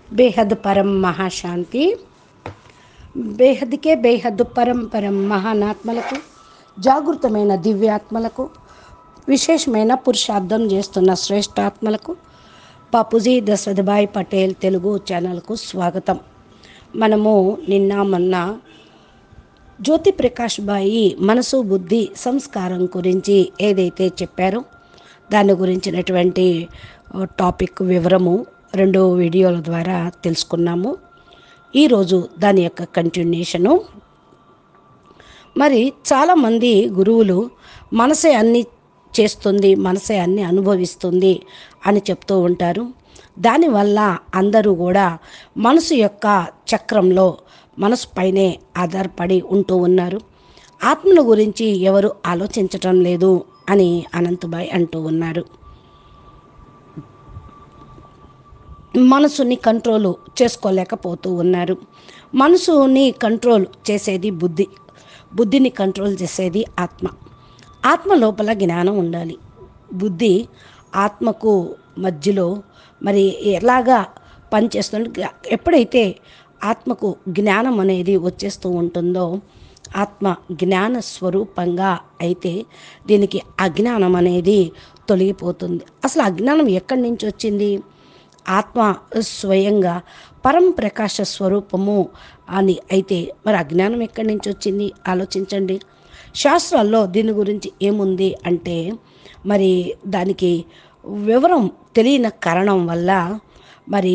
బేహద్ పరం మహాశాంతి బేహద్కే బేహద్ పరం పరం మహానాత్మలకు జాగృతమైన దివ్యాత్మలకు విశేషమైన పురుషార్థం చేస్తున్న శ్రేష్ఠాత్మలకు బాపూజీ దశరథభాయ్ పటేల్ తెలుగు ఛానల్కు స్వాగతం మనము నిన్న మొన్న జ్యోతి ప్రకాష్ బాయి మనసు బుద్ధి సంస్కారం గురించి ఏదైతే చెప్పారో దాని గురించినటువంటి ఆ, టాపిక్ వివరము రెండు వీడియోల ద్వారా తెలుసుకున్నాము ఈరోజు దాని యొక్క కంటిన్యూషను మరి చాలామంది గురువులు మనసే అన్ని చేస్తుంది మనసే అన్ని అనుభవిస్తుంది అని చెప్తూ ఉంటారు దానివల్ల అందరూ కూడా మనసు యొక్క చక్రంలో మనసు పైనే ఆధారపడి ఉంటూ ఉన్నారు ఆత్మల గురించి ఎవరు ఆలోచించటం లేదు అని అనంతబాయ్ అంటూ ఉన్నారు మనసుని కంట్రోల్ చేసుకోలేకపోతూ ఉన్నారు మనసుని కంట్రోల్ చేసేది బుద్ధి బుద్ధిని కంట్రోల్ చేసేది ఆత్మ ఆత్మ లోపల జ్ఞానం ఉండాలి బుద్ధి ఆత్మకు మధ్యలో మరి ఎలాగా పనిచేస్తుంది ఎప్పుడైతే ఆత్మకు జ్ఞానం అనేది వచ్చేస్తూ ఉంటుందో ఆత్మ జ్ఞాన స్వరూపంగా అయితే దీనికి అజ్ఞానం అనేది తొలగిపోతుంది అసలు అజ్ఞానం ఎక్కడి నుంచి వచ్చింది ఆత్మ స్వయంగా పరం ప్రకాశ స్వరూపము అని అయితే మరి అజ్ఞానం ఎక్కడి నుంచి వచ్చింది ఆలోచించండి శాస్త్రాల్లో దీని గురించి ఏముంది అంటే మరి దానికి వివరం తెలియని కారణం వల్ల మరి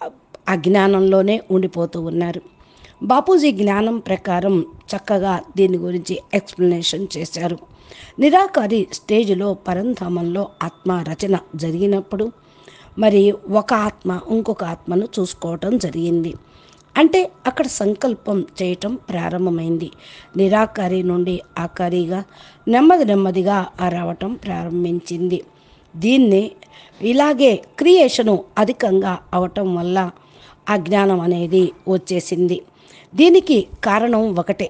అజ్ఞానంలోనే ఉండిపోతూ ఉన్నారు బాపూజీ జ్ఞానం ప్రకారం చక్కగా దీని గురించి ఎక్స్ప్లెనేషన్ చేశారు నిరాకారి స్టేజ్లో పరంధామంలో ఆత్మ రచన జరిగినప్పుడు మరి ఒక ఆత్మ ఇంకొక ఆత్మను చూసుకోవటం జరిగింది అంటే అక్కడ సంకల్పం చేయటం ప్రారంభమైంది నిరాకారి నుండి ఆకారిగా నెమ్మది నెమ్మదిగా ఆ రావటం ప్రారంభించింది దీన్ని ఇలాగే క్రియేషను అధికంగా అవటం వల్ల అజ్ఞానం అనేది వచ్చేసింది దీనికి కారణం ఒకటే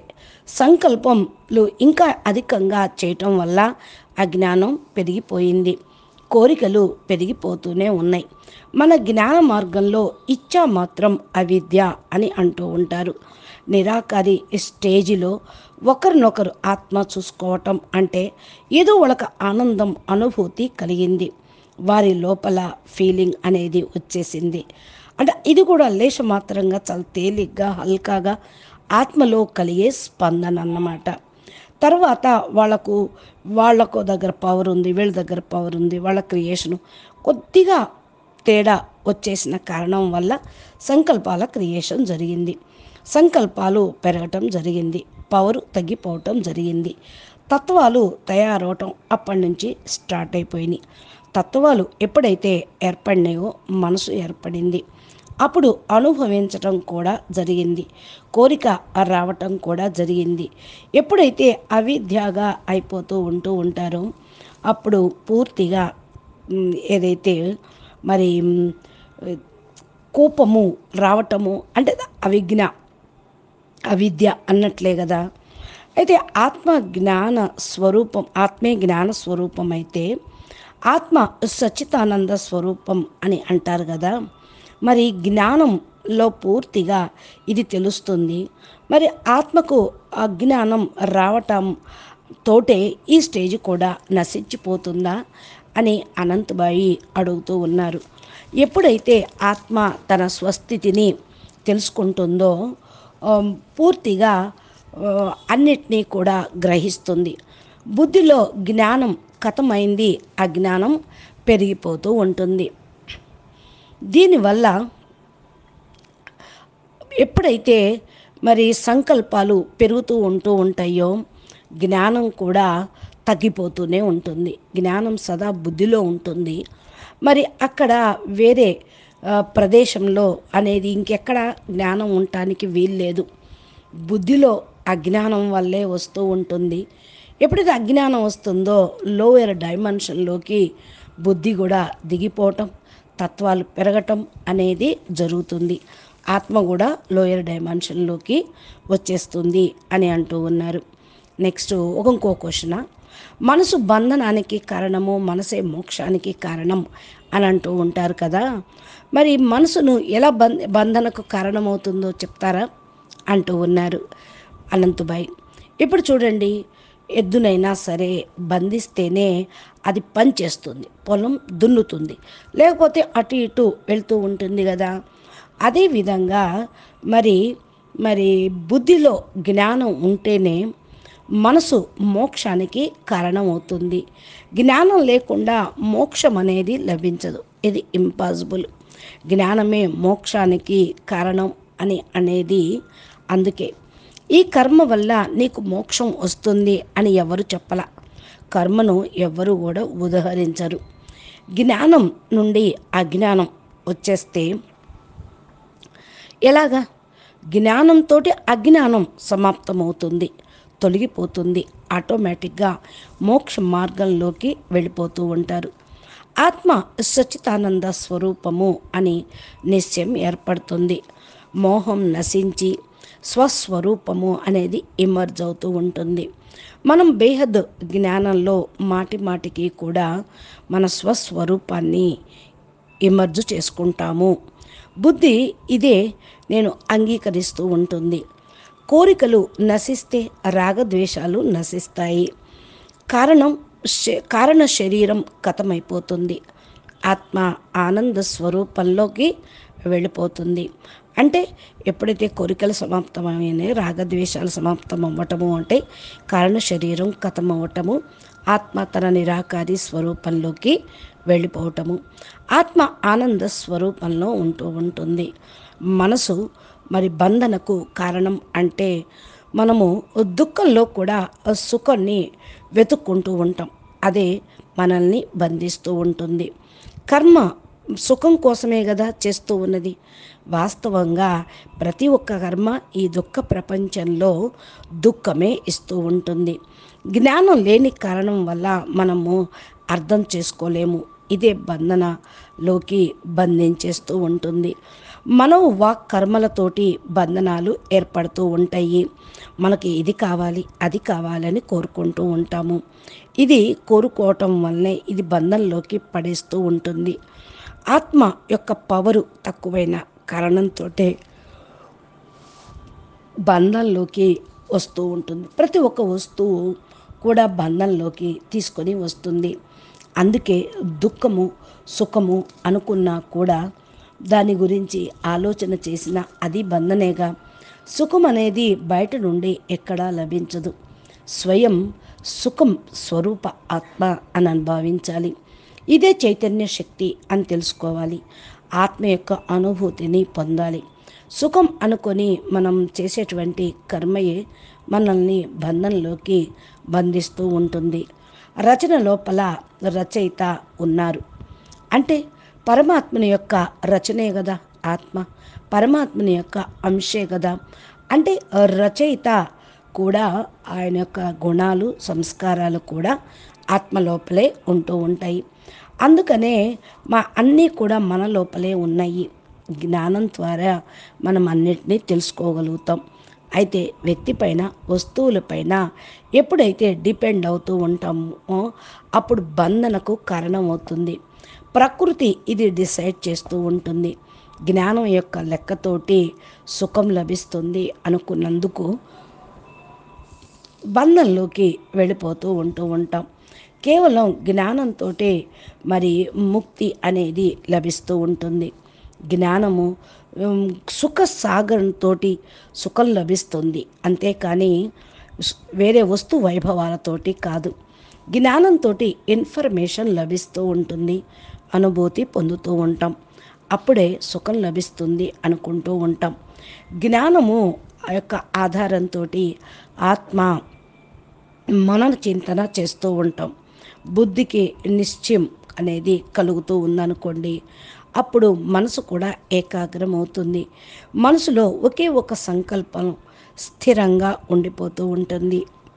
సంకల్పంలు ఇంకా అధికంగా చేయటం వల్ల అజ్ఞానం పెరిగిపోయింది కోరికలు పెరిగిపోతూనే ఉన్నాయి మన జ్ఞాన మార్గంలో ఇచ్చా మాత్రం అవిద్య అని అంటూ ఉంటారు నిరాకారి స్టేజిలో ఒకరినొకరు ఆత్మ చూసుకోవటం అంటే ఏదో వాళ్ళకి ఆనందం అనుభూతి కలిగింది వారి లోపల ఫీలింగ్ అనేది వచ్చేసింది అంటే ఇది కూడా లేశ మాత్రంగా చాలా తేలిగ్గా హల్కాగా ఆత్మలో కలిగే స్పందన అన్నమాట తర్వాత వాళ్ళకు వాళ్ళకు దగ్గర పవర్ ఉంది వీళ్ళ దగ్గర పవర్ ఉంది వాళ్ళ క్రియేషను కొద్దిగా తేడా వచ్చేసిన కారణం వల్ల సంకల్పాల క్రియేషన్ జరిగింది సంకల్పాలు పెరగటం జరిగింది పవర్ తగ్గిపోవటం జరిగింది తత్వాలు తయారవటం అప్పటి నుంచి స్టార్ట్ అయిపోయినాయి తత్వాలు ఎప్పుడైతే ఏర్పడినాయో మనసు ఏర్పడింది అప్పుడు అనుభవించటం కూడా జరిగింది కోరిక రావటం కూడా జరిగింది ఎప్పుడైతే అవిద్యగా అయిపోతూ ఉంటూ ఉంటారో అప్పుడు పూర్తిగా మ్, ఏదైతే మరి మ్, కోపము రావటము అంటే అవిజ్ఞ అవిద్య అన్నట్లే కదా అయితే ఆత్మ జ్ఞాన స్వరూపం ఆత్మే జ్ఞాన స్వరూపం అయితే ఆత్మ సచ్చితానంద స్వరూపం అని అంటారు కదా మరి జ్ఞానంలో పూర్తిగా ఇది తెలుస్తుంది మరి ఆత్మకు అజ్ఞానం రావటం తోటే ఈ స్టేజ్ కూడా నశించిపోతుందా అని అనంతబాయి అడుగుతూ ఉన్నారు ఎప్పుడైతే ఆత్మ తన స్వస్థితిని తెలుసుకుంటుందో ఆ, పూర్తిగా ఆ, అన్నిటినీ కూడా గ్రహిస్తుంది బుద్ధిలో జ్ఞానం కథమైంది అజ్ఞానం పెరిగిపోతూ ఉంటుంది దీనివల్ల ఎప్పుడైతే మరి సంకల్పాలు పెరుగుతూ ఉంటూ ఉంటాయో జ్ఞానం కూడా తగ్గిపోతూనే ఉంటుంది జ్ఞానం సదా బుద్ధిలో ఉంటుంది మరి అక్కడ వేరే ఆ, ప్రదేశంలో అనేది ఇంకెక్కడ జ్ఞానం ఉండటానికి వీల్లేదు బుద్ధిలో అజ్ఞానం వల్లే వస్తూ ఉంటుంది ఎప్పుడైతే అజ్ఞానం వస్తుందో లోయర్ డైమెన్షన్లోకి బుద్ధి కూడా దిగిపోవటం తత్వాలు పెరగటం అనేది జరుగుతుంది ఆత్మ కూడా లోయర్ డైమెన్షన్లోకి వచ్చేస్తుంది అని అంటూ ఉన్నారు నెక్స్ట్ ఒక ఇంకో క్వశ్చన్ మనసు బంధనానికి కారణము మనసే మోక్షానికి కారణం అని అంటూ ఉంటారు కదా మరి మనసును ఎలా బంధ బంధనకు కారణమవుతుందో చెప్తారా అంటూ ఉన్నారు అనంతుబాయి ఇప్పుడు చూడండి ఎద్దునైనా సరే బంధిస్తేనే అది పని చేస్తుంది పొలం దున్నుతుంది లేకపోతే అటు ఇటు వెళ్తూ ఉంటుంది కదా అదేవిధంగా మరి మరి బుద్ధిలో జ్ఞానం ఉంటేనే మనసు మోక్షానికి కారణమవుతుంది జ్ఞానం లేకుండా మోక్షం అనేది లభించదు ఇది ఇంపాసిబుల్ జ్ఞానమే మోక్షానికి కారణం అని అనేది అందుకే ఈ కర్మ వల్ల నీకు మోక్షం వస్తుంది అని ఎవరు చెప్పల కర్మను ఎవరు కూడా ఉదహరించరు జ్ఞానం నుండి అజ్ఞానం వచ్చేస్తే ఎలాగా జ్ఞానంతో అజ్ఞానం సమాప్తమవుతుంది తొలగిపోతుంది ఆటోమేటిక్గా మోక్ష మార్గంలోకి వెళ్ళిపోతూ ఉంటారు ఆత్మ సచితానంద స్వరూపము అని నిశ్చయం ఏర్పడుతుంది మోహం నశించి స్వస్వరూపము అనేది ఇమర్జ్ అవుతూ ఉంటుంది మనం బేహద్ జ్ఞానంలో మాటి మాటికి కూడా మన స్వస్వరూపాన్ని ఇమర్జ్ చేసుకుంటాము బుద్ధి ఇదే నేను అంగీకరిస్తూ ఉంటుంది కోరికలు నశిస్తే రాగద్వేషాలు నశిస్తాయి కారణం శ- కారణ శరీరం కథమైపోతుంది ఆత్మ ఆనంద స్వరూపంలోకి వెళ్ళిపోతుంది అంటే ఎప్పుడైతే కోరికలు సమాప్తమైన రాగద్వేషాలు సమాప్తం అవ్వటము అంటే కారణ శరీరం కథమవ్వటము ఆత్మ తన నిరాకారి స్వరూపంలోకి వెళ్ళిపోవటము ఆత్మ ఆనంద స్వరూపంలో ఉంటూ ఉంటుంది మనసు మరి బంధనకు కారణం అంటే మనము దుఃఖంలో కూడా సుఖాన్ని వెతుక్కుంటూ ఉంటాం అదే మనల్ని బంధిస్తూ ఉంటుంది కర్మ సుఖం కోసమే కదా చేస్తూ ఉన్నది వాస్తవంగా ప్రతి ఒక్క కర్మ ఈ దుఃఖ ప్రపంచంలో దుఃఖమే ఇస్తూ ఉంటుంది జ్ఞానం లేని కారణం వల్ల మనము అర్థం చేసుకోలేము ఇదే బంధనలోకి బంధించేస్తూ ఉంటుంది మనో వాక్ కర్మలతోటి బంధనాలు ఏర్పడుతూ ఉంటాయి మనకి ఇది కావాలి అది కావాలని కోరుకుంటూ ఉంటాము ఇది కోరుకోవటం వల్లనే ఇది బంధంలోకి పడేస్తూ ఉంటుంది ఆత్మ యొక్క పవరు తక్కువైన కారణంతో బంధంలోకి వస్తూ ఉంటుంది ప్రతి ఒక్క వస్తువు కూడా బంధంలోకి తీసుకొని వస్తుంది అందుకే దుఃఖము సుఖము అనుకున్నా కూడా దాని గురించి ఆలోచన చేసిన అది బంధనేగా సుఖం అనేది బయట నుండి ఎక్కడా లభించదు స్వయం సుఖం స్వరూప ఆత్మ అని అనుభవించాలి ఇదే చైతన్య శక్తి అని తెలుసుకోవాలి ఆత్మ యొక్క అనుభూతిని పొందాలి సుఖం అనుకొని మనం చేసేటువంటి కర్మయే మనల్ని బంధంలోకి బంధిస్తూ ఉంటుంది రచన లోపల రచయిత ఉన్నారు అంటే పరమాత్మని యొక్క రచనే కదా ఆత్మ పరమాత్మని యొక్క అంశే కదా అంటే రచయిత కూడా ఆయన యొక్క గుణాలు సంస్కారాలు కూడా ఆత్మ లోపలే ఉంటూ ఉంటాయి అందుకనే మా అన్నీ కూడా మన లోపలే ఉన్నాయి జ్ఞానం ద్వారా మనం అన్నిటినీ తెలుసుకోగలుగుతాం అయితే వ్యక్తిపైన వస్తువులపైన ఎప్పుడైతే డిపెండ్ అవుతూ ఉంటామో అప్పుడు బంధనకు కారణం అవుతుంది ప్రకృతి ఇది డిసైడ్ చేస్తూ ఉంటుంది జ్ఞానం యొక్క లెక్కతోటి సుఖం లభిస్తుంది అనుకున్నందుకు బంధంలోకి వెళ్ళిపోతూ ఉంటూ ఉంటాం కేవలం జ్ఞానంతో మరి ముక్తి అనేది లభిస్తూ ఉంటుంది జ్ఞానము ఉమ్, సుఖ సాగరంతో సుఖం లభిస్తుంది అంతేకాని స్- వేరే వస్తు వైభవాలతోటి కాదు జ్ఞానంతో ఇన్ఫర్మేషన్ లభిస్తూ ఉంటుంది అనుభూతి పొందుతూ ఉంటాం అప్పుడే సుఖం లభిస్తుంది అనుకుంటూ ఉంటాం జ్ఞానము ఆ యొక్క ఆధారంతో ఆత్మ మన చింతన చేస్తూ ఉంటాం బుద్ధికి నిశ్చయం అనేది కలుగుతూ ఉందనుకోండి అప్పుడు మనసు కూడా ఏకాగ్రం అవుతుంది మనసులో ఒకే ఒక సంకల్పం స్థిరంగా ఉండిపోతూ ఉంటుంది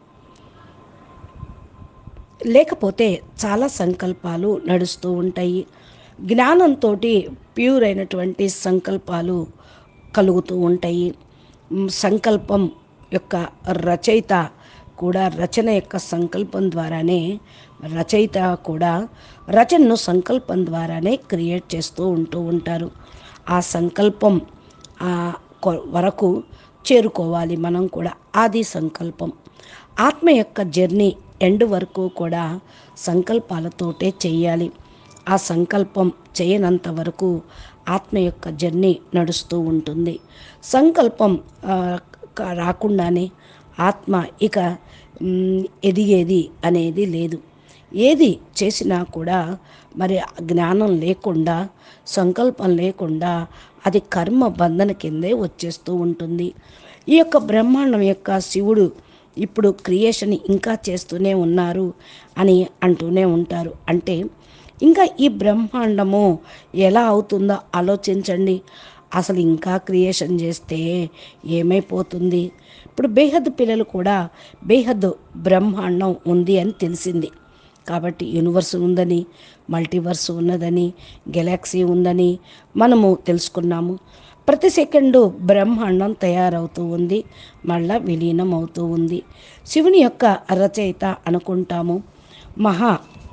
లేకపోతే చాలా సంకల్పాలు నడుస్తూ ఉంటాయి జ్ఞానంతో ప్యూర్ అయినటువంటి సంకల్పాలు కలుగుతూ ఉంటాయి మ్, సంకల్పం యొక్క రచయిత కూడా రచన యొక్క సంకల్పం ద్వారానే రచయిత కూడా రచనను సంకల్పం ద్వారానే క్రియేట్ చేస్తూ ఉంటూ ఉంటారు ఆ సంకల్పం ఆ కొ- వరకు చేరుకోవాలి మనం కూడా అది సంకల్పం ఆత్మ యొక్క జర్నీ ఎండ్ వరకు కూడా సంకల్పాలతోటే చేయాలి ఆ సంకల్పం చేయనంత వరకు ఆత్మ యొక్క జర్నీ నడుస్తూ ఉంటుంది సంకల్పం ఆ, క- రాకుండానే ఆత్మ ఇక మ్, ఎదిగేది అనేది లేదు ఏది చేసినా కూడా మరి జ్ఞానం లేకుండా సంకల్పం లేకుండా అది కర్మ బంధన కిందే వచ్చేస్తూ ఉంటుంది ఈ యొక్క బ్రహ్మాండం యొక్క శివుడు ఇప్పుడు క్రియేషన్ ఇంకా చేస్తూనే ఉన్నారు అని అంటూనే ఉంటారు అంటే ఇంకా ఈ బ్రహ్మాండము ఎలా అవుతుందో ఆలోచించండి అసలు ఇంకా క్రియేషన్ చేస్తే ఏమైపోతుంది ఇప్పుడు బేహద్ పిల్లలు కూడా బేహద్ బ్రహ్మాండం ఉంది అని తెలిసింది కాబట్టి యూనివర్స్ ఉందని మల్టీవర్స్ ఉన్నదని గెలాక్సీ ఉందని మనము తెలుసుకున్నాము ప్రతి సెకండు బ్రహ్మాండం తయారవుతూ ఉంది మళ్ళా విలీనం అవుతూ ఉంది శివుని యొక్క రచయిత అనుకుంటాము మహా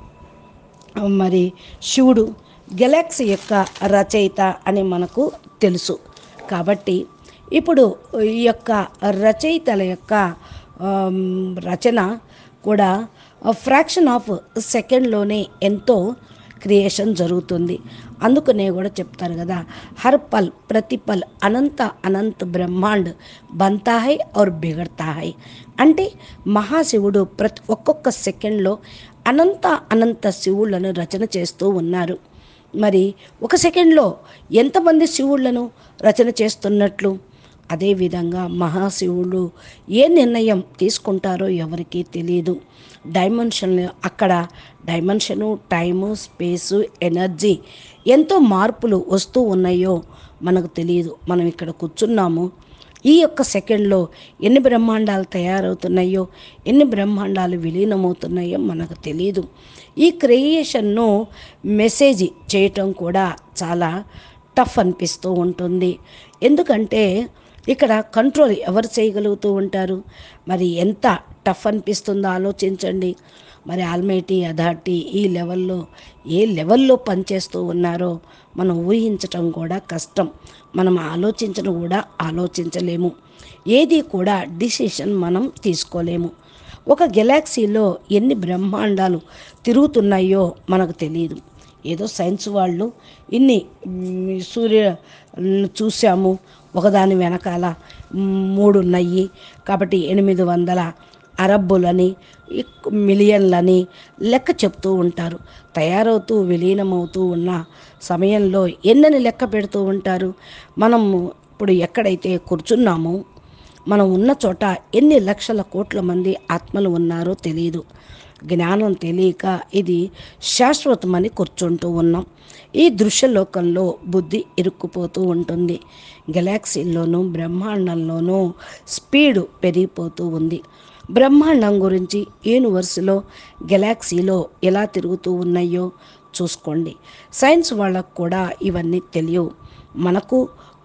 మరి శివుడు గెలాక్సీ యొక్క రచయిత అని మనకు తెలుసు కాబట్టి ఇప్పుడు ఈ యొక్క రచయితల యొక్క ఆమ్, రచన కూడా ఫ్రాక్షన్ ఆఫ్ సెకండ్లోనే ఎంతో క్రియేషన్ జరుగుతుంది అందుకనే కూడా చెప్తారు కదా హర్ పల్ ప్రతి పల్ అనంత అనంత బ్రహ్మాండ్ బంతా హై और బిగడతా హై అంటే మహాశివుడు ప్రతి ఒక్కొక్క సెకండ్లో అనంత అనంత శివులను రచన చేస్తూ ఉన్నారు మరి ఒక సెకండ్లో ఎంతమంది శివుళ్లను రచన చేస్తున్నట్లు అదేవిధంగా మహాశివుడు ఏ నిర్ణయం తీసుకుంటారో ఎవరికీ తెలియదు డైమెన్షన్ అక్కడ డైమెన్షను టైము స్పేసు ఎనర్జీ ఎంతో మార్పులు వస్తూ ఉన్నాయో మనకు తెలియదు మనం ఇక్కడ కూర్చున్నాము ఈ యొక్క సెకండ్లో ఎన్ని బ్రహ్మాండాలు తయారవుతున్నాయో ఎన్ని బ్రహ్మాండాలు విలీనమవుతున్నాయో మనకు తెలియదు ఈ క్రియేషన్ను మెసేజ్ చేయటం కూడా చాలా టఫ్ అనిపిస్తూ ఉంటుంది ఎందుకంటే ఇక్కడ కంట్రోల్ ఎవరు చేయగలుగుతూ ఉంటారు మరి ఎంత టఫ్ అనిపిస్తుందో ఆలోచించండి మరి ఆల్మైటీ అథారిటీ ఈ లెవెల్లో ఏ లెవెల్లో పనిచేస్తూ ఉన్నారో మనం ఊహించటం కూడా కష్టం మనం ఆలోచించడం కూడా ఆలోచించలేము ఏది కూడా డిసిషన్ మనం తీసుకోలేము ఒక గెలాక్సీలో ఎన్ని బ్రహ్మాండాలు తిరుగుతున్నాయో మనకు తెలియదు ఏదో సైన్స్ వాళ్ళు ఇన్ని మ్, సూర్య మ్, చూసాము ఒకదాని వెనకాల మ్, మూడు ఉన్నాయి కాబట్టి ఎనిమిది వందల అరబ్బులని ఇక్- మిలియన్లని లెక్క చెప్తూ ఉంటారు తయారవుతూ విలీనమవుతూ ఉన్న సమయంలో ఎన్నని లెక్క పెడుతూ ఉంటారు మనము ఇప్పుడు ఎక్కడైతే కూర్చున్నామో మనం ఉన్న చోట ఎన్ని లక్షల కోట్ల మంది ఆత్మలు ఉన్నారో తెలియదు జ్ఞానం తెలియక ఇది శాశ్వతమని కూర్చుంటూ ఉన్నాం ఈ దృశ్యలోకంలో బుద్ధి ఇరుక్కుపోతూ ఉంటుంది గెలాక్సీల్లోనూ బ్రహ్మాండంలోనూ స్పీడు పెరిగిపోతూ ఉంది బ్రహ్మాండం గురించి యూనివర్స్లో గెలాక్సీలో ఎలా తిరుగుతూ ఉన్నాయో చూసుకోండి సైన్స్ వాళ్ళకు కూడా ఇవన్నీ తెలియవు మనకు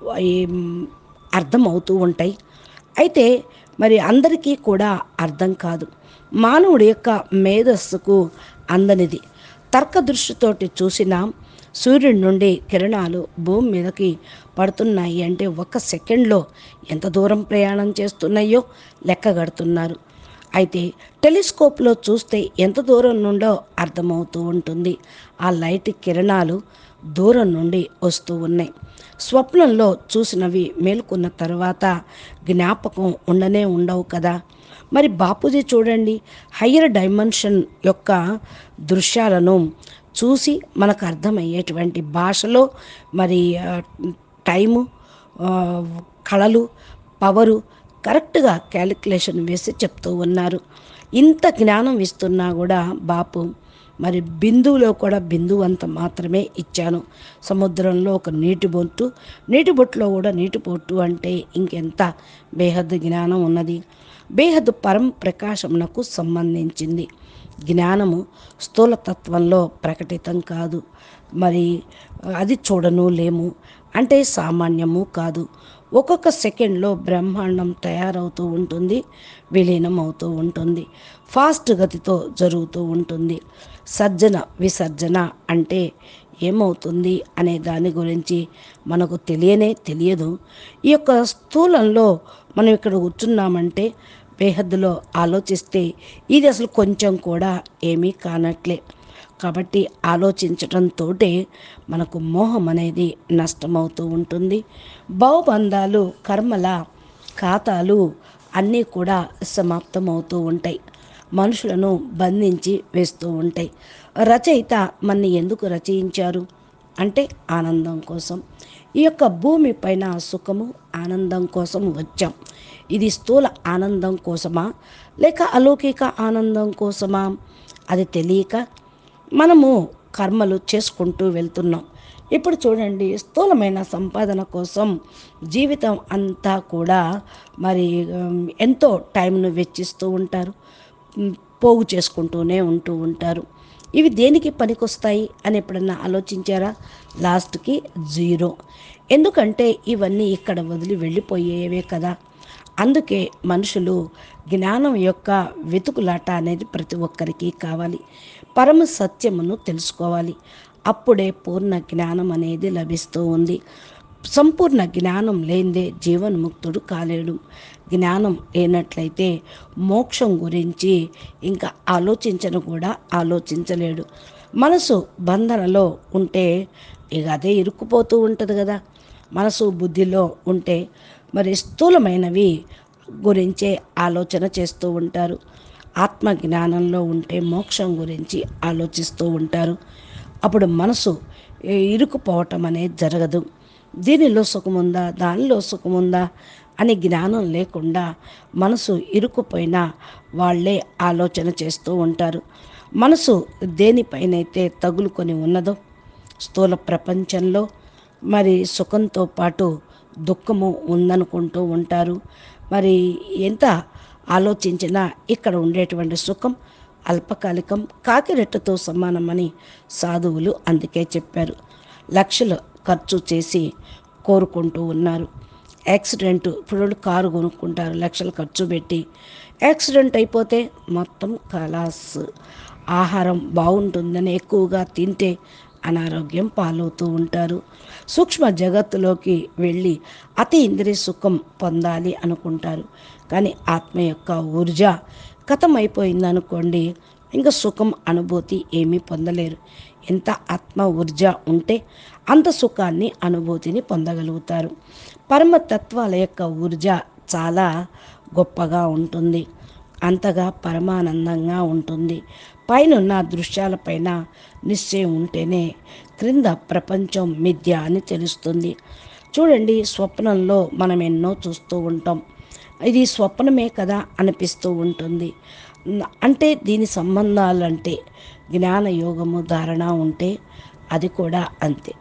ఏం అర్థమవుతూ ఉంటాయి అయితే మరి అందరికీ కూడా అర్థం కాదు మానవుడి యొక్క మేధస్సుకు అందనిది తర్క దృష్టితోటి చూసిన సూర్యుడి నుండి కిరణాలు భూమి మీదకి పడుతున్నాయి అంటే ఒక సెకండ్లో ఎంత దూరం ప్రయాణం చేస్తున్నాయో లెక్క కడుతున్నారు అయితే టెలిస్కోప్లో చూస్తే ఎంత దూరం నుండో అర్థమవుతూ ఉంటుంది ఆ లైట్ కిరణాలు దూరం నుండి వస్తూ ఉన్నాయి స్వప్నంలో చూసినవి మేలుకున్న తర్వాత జ్ఞాపకం ఉండనే ఉండవు కదా మరి బాపూజీ చూడండి హయ్యర్ డైమెన్షన్ యొక్క దృశ్యాలను చూసి మనకు అర్థమయ్యేటువంటి భాషలో మరి ఆ, టైము ఆ, కళలు పవరు కరెక్ట్గా క్యాలిక్యులేషన్ వేసి చెప్తూ ఉన్నారు ఇంత జ్ఞానం ఇస్తున్నా కూడా బాపు మరి బిందువులో కూడా బిందువు అంత మాత్రమే ఇచ్చాను సముద్రంలో ఒక నీటి బొట్టు నీటి బొట్టులో కూడా నీటి బొట్టు అంటే ఇంకెంత బేహద్దు జ్ఞానం ఉన్నది బేహద్దు పరం ప్రకాశమునకు సంబంధించింది జ్ఞానము స్థూలతత్వంలో ప్రకటితం కాదు మరి అది చూడను లేము అంటే సామాన్యము కాదు ఒక్కొక్క సెకండ్లో బ్రహ్మాండం తయారవుతూ ఉంటుంది విలీనం అవుతూ ఉంటుంది ఫాస్ట్ గతితో జరుగుతూ ఉంటుంది సర్జన విసర్జన అంటే ఏమవుతుంది అనే దాని గురించి మనకు తెలియనే తెలియదు ఈ యొక్క స్థూలంలో మనం ఇక్కడ కూర్చున్నామంటే బేహద్దులో ఆలోచిస్తే ఇది అసలు కొంచెం కూడా ఏమీ కానట్లే కాబట్టి ఆలోచించడంతో మనకు మోహం అనేది నష్టమవుతూ ఉంటుంది భవబంధాలు కర్మల ఖాతాలు అన్నీ కూడా సమాప్తమవుతూ ఉంటాయి మనుషులను బంధించి వేస్తూ ఉంటాయి రచయిత మన్ని ఎందుకు రచయించారు అంటే ఆనందం కోసం ఈ యొక్క భూమి పైన సుఖము ఆనందం కోసం వచ్చాం ఇది స్థూల ఆనందం కోసమా లేక అలౌకిక ఆనందం కోసమా అది తెలియక మనము కర్మలు చేసుకుంటూ వెళ్తున్నాం ఇప్పుడు చూడండి స్థూలమైన సంపాదన కోసం జీవితం అంతా కూడా మరి ఉమ్, ఎంతో టైంను వెచ్చిస్తూ ఉంటారు ఉమ్, పోగు చేసుకుంటూనే ఉంటూ ఉంటారు ఇవి దేనికి పనికొస్తాయి అని ఎప్పుడన్నా ఆలోచించారా లాస్ట్కి జీరో ఎందుకంటే ఇవన్నీ ఇక్కడ వదిలి వెళ్ళిపోయేవే కదా అందుకే మనుషులు జ్ఞానం యొక్క వెతుకులాట అనేది ప్రతి ఒక్కరికి కావాలి పరమ సత్యమును తెలుసుకోవాలి అప్పుడే పూర్ణ జ్ఞానం అనేది లభిస్తూ ఉంది సంపూర్ణ జ్ఞానం లేనిదే జీవన్ముక్తుడు కాలేడు జ్ఞానం లేనట్లయితే మోక్షం గురించి ఇంకా ఆలోచించను కూడా ఆలోచించలేడు మనసు బంధనలో ఉంటే ఇక అదే ఇరుక్కుపోతూ ఉంటుంది కదా మనసు బుద్ధిలో ఉంటే మరి స్థూలమైనవి గురించే ఆలోచన చేస్తూ ఉంటారు ఆత్మ జ్ఞానంలో ఉంటే మోక్షం గురించి ఆలోచిస్తూ ఉంటారు అప్పుడు మనసు ఏ, ఇరుక్కుపోవటం అనేది జరగదు దీనిలో సుఖముందా దానిలో సుఖముందా అని జ్ఞానం లేకుండా మనసు ఇరుక్కుపోయినా వాళ్ళే ఆలోచన చేస్తూ ఉంటారు మనసు దేనిపైనైతే తగులుకొని ఉన్నదో స్థూల ప్రపంచంలో మరి సుఖంతో పాటు దుఃఖము ఉందనుకుంటూ ఉంటారు మరి ఎంత ఆలోచించినా ఇక్కడ ఉండేటువంటి సుఖం అల్పకాలికం కాకిరెట్టతో సమానమని సాధువులు అందుకే చెప్పారు లక్షలు ఖర్చు చేసి కోరుకుంటూ ఉన్నారు యాక్సిడెంట్ ఇప్పుడు వాళ్ళు కారు కొనుక్కుంటారు లక్షలు ఖర్చు పెట్టి యాక్సిడెంట్ అయిపోతే మొత్తం కలాస్ ఆహారం బాగుంటుందని ఎక్కువగా తింటే అనారోగ్యం పాలవుతూ ఉంటారు సూక్ష్మ జగత్తులోకి వెళ్ళి అతి ఇంద్రియ సుఖం పొందాలి అనుకుంటారు కానీ ఆత్మ యొక్క ఊర్జ కథమైపోయిందనుకోండి ఇంకా సుఖం అనుభూతి ఏమీ పొందలేరు ఎంత ఆత్మ ఊర్జ ఉంటే అంత సుఖాన్ని అనుభూతిని పొందగలుగుతారు పరమతత్వాల యొక్క ఊర్జ చాలా గొప్పగా ఉంటుంది అంతగా పరమానందంగా ఉంటుంది పైనున్న దృశ్యాలపైన నిశ్చయం ఉంటేనే క్రింద ప్రపంచం మిథ్య అని తెలుస్తుంది చూడండి స్వప్నంలో మనం ఎన్నో చూస్తూ ఉంటాం ఇది స్వప్నమే కదా అనిపిస్తూ ఉంటుంది న- అంటే దీని సంబంధాలంటే జ్ఞాన యోగము ధారణ ఉంటే అది కూడా అంతే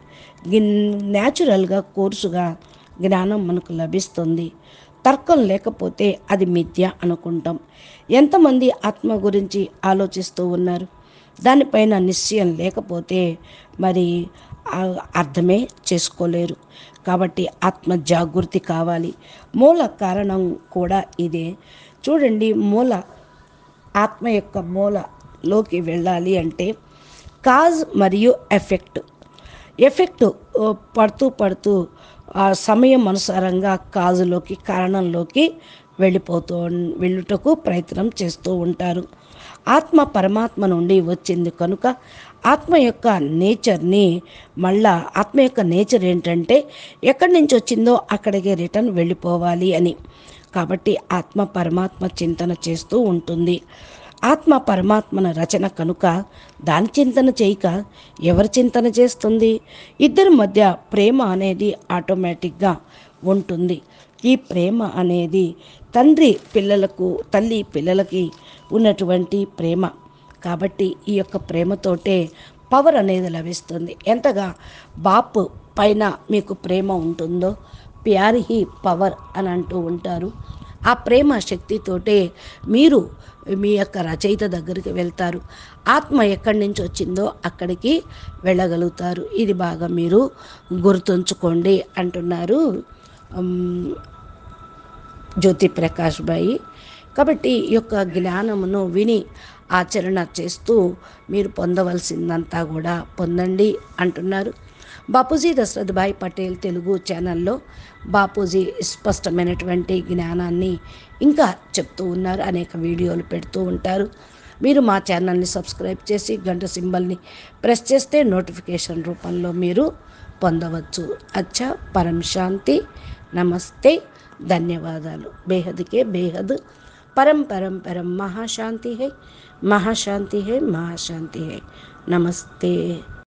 న్యాచురల్గా కోర్సుగా జ్ఞానం మనకు లభిస్తుంది తర్కం లేకపోతే అది మిథ్య అనుకుంటాం ఎంతమంది ఆత్మ గురించి ఆలోచిస్తూ ఉన్నారు దానిపైన నిశ్చయం లేకపోతే మరి ఆ అర్థమే చేసుకోలేరు కాబట్టి ఆత్మ జాగృతి కావాలి మూల కారణం కూడా ఇదే చూడండి మూల ఆత్మ యొక్క మూలలోకి వెళ్ళాలి అంటే కాజ్ మరియు ఎఫెక్ట్ ఎఫెక్ట్ ఓ, పడుతూ పడుతూ ఆ సమయం అనుసారంగా కాజులోకి కారణంలోకి వెళ్ళిపోతూ ఉన్- వెళ్ళుటకు ప్రయత్నం చేస్తూ ఉంటారు ఆత్మ పరమాత్మ నుండి వచ్చింది కనుక ఆత్మ యొక్క నేచర్ని మళ్ళా ఆత్మ యొక్క నేచర్ ఏంటంటే ఎక్కడి నుంచి వచ్చిందో అక్కడికి రిటర్న్ వెళ్ళిపోవాలి అని కాబట్టి ఆత్మ పరమాత్మ చింతన చేస్తూ ఉంటుంది ఆత్మ పరమాత్మన రచన కనుక దాని చింతన చేయక ఎవరి చింతన చేస్తుంది ఇద్దరి మధ్య ప్రేమ అనేది ఆటోమేటిక్గా ఉంటుంది ఈ ప్రేమ అనేది తండ్రి పిల్లలకు తల్లి పిల్లలకి ఉన్నటువంటి ప్రేమ కాబట్టి ఈ యొక్క ప్రేమతోటే పవర్ అనేది లభిస్తుంది ఎంతగా బాపు పైన మీకు ప్రేమ ఉంటుందో ప్యార్ హీ పవర్ అని అంటూ ఉంటారు ఆ ప్రేమ శక్తితోటే మీరు మీ యొక్క రచయిత దగ్గరికి వెళ్తారు ఆత్మ ఎక్కడి నుంచి వచ్చిందో అక్కడికి వెళ్ళగలుగుతారు ఇది బాగా మీరు గుర్తుంచుకోండి అంటున్నారు ఉమ్, జ్యోతి ప్రకాష్ బాయి కాబట్టి ఈ యొక్క జ్ఞానమును విని ఆచరణ చేస్తూ మీరు పొందవలసిందంతా కూడా పొందండి అంటున్నారు బాపూజీ దశరథ్ భాయ్ పటేల్ తెలుగు ఛానల్లో బాపూజీ స్పష్టమైనటువంటి జ్ఞానాన్ని ఇంకా చెప్తూ ఉన్నారు అనేక వీడియోలు పెడుతూ ఉంటారు మీరు మా ఛానల్ని సబ్స్క్రైబ్ చేసి గంట సింబల్ని ప్రెస్ చేస్తే నోటిఫికేషన్ రూపంలో మీరు పొందవచ్చు అచ్చా పరం శాంతి నమస్తే ధన్యవాదాలు బేహద్కే బేహద్ పరం పరం పరం మహాశాంతి హై మహాశాంతి హై మహాశాంతి హై నమస్తే